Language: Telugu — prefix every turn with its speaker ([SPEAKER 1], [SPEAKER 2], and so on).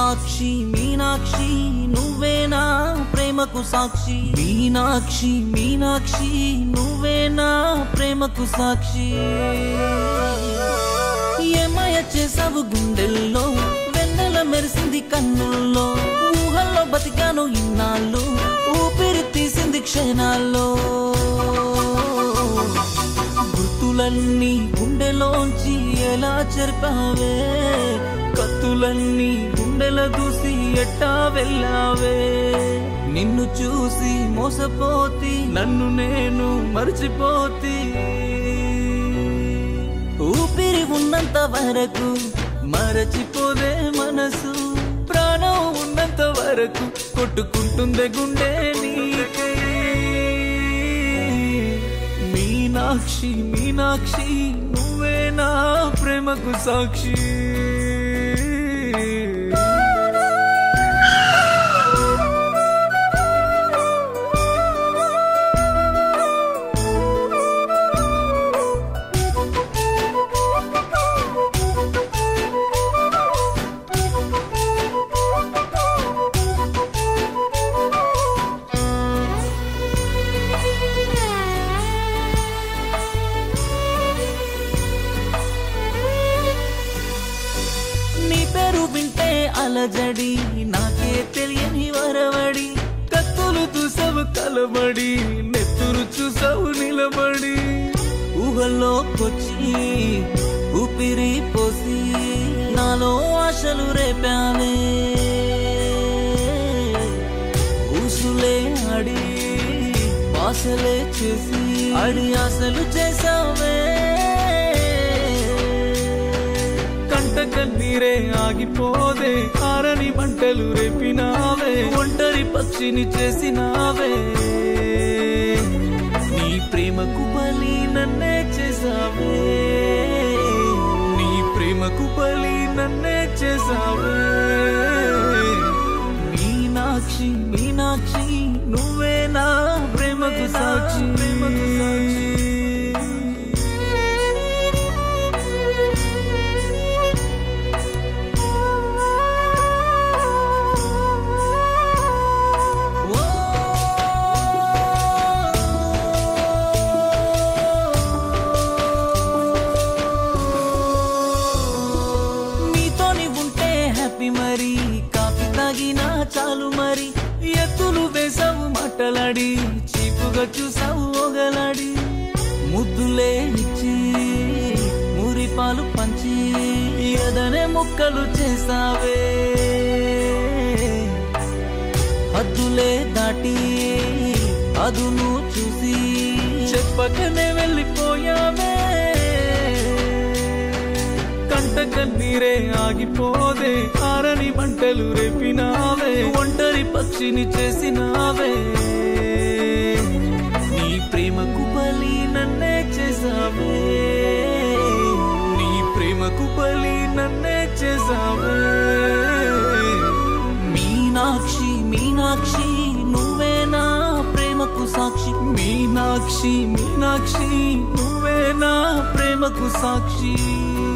[SPEAKER 1] మీనాక్షి మీనాక్షి నువ్వే నా ప్రేమకు సాక్షి మీనాక్షి మీనాక్షి నువ్వే నా ప్రేమకు సాక్షి ఏమయ చేసావు గుండెల్లో వెన్నెల మెరిసింది కన్నుల్లో ఊహల్లో బతికాను ఇన్నాళ్ళు ఊపిరి తీసింది క్షణాల్లో గుర్తులన్నీ గుండెలోంచి ఎలా చెరిపావే కత్తులన్నీ గుండెల దూసి ఎట్టా వెళ్ళావే నిన్ను చూసి మోసపోతి నన్ను నేను మర్చిపోతి ఊపిరి ఉన్నంత వరకు మరచిపోదే మనసు ప్రాణం ఉన్నంత వరకు కొట్టుకుంటుందే గుండె నీకై మీనాక్షి మీనాక్షి నువ్వే నా ప్రేమకు సాక్షి నీ పేరు వింటే అలజడి నాకే తెలియని వరవడి కత్తులు చూసావు కలబడి నెత్తురు చూసావు నిలబడి ఊహల్లోకొచ్చి ఊపిరి పోసి నాలో ఆశలు రేపావే ఊసులే ఆడి ఆశలే చేసి అడి ఆశలు చేసావే కంట కన్నీరే ఆగిపోదే ఆరని మంటలు రేపినావే ఒంటరి పక్షిని చేసినావే నీ ప్రేమకు బలి నన్నే చేసావే నీ ప్రేమకు బలి నన్నే చేసావే మీనాక్షి మీనాక్షి నువ్వే నా ప్రేమకు సాక్షి ప్రేమకు సాక్షి నీతోని ఉంటే హ్యాపీ మరి కాఫీ తాగినా చాలు మరి ఎత్తులు వేసావు మాటలాడి చీపుగా చూసావు ఒగలాడి ముద్దులే ఇచ్చి మురి పాలు పంచి ఎదనే ముక్కలు చేసావే హద్దులే దాటి అదును చూసి చెప్పకనే వెళ్ళిపోయావే కంట కన్నీరే ఆగిపోదే ఆరని మంటలు రేపినావే ఒంటరి పక్షిని చేసినావే నీ ప్రేమకు బలి నన్నే చేసావే నీ ప్రేమకు బలి నన్నే చేసావే మీనాక్షి మీనాక్షి నువ్వే నా ప్రేమకు సాక్షి మీనాక్షి మీనాక్షి నువ్వే నా ప్రేమకు సాక్షి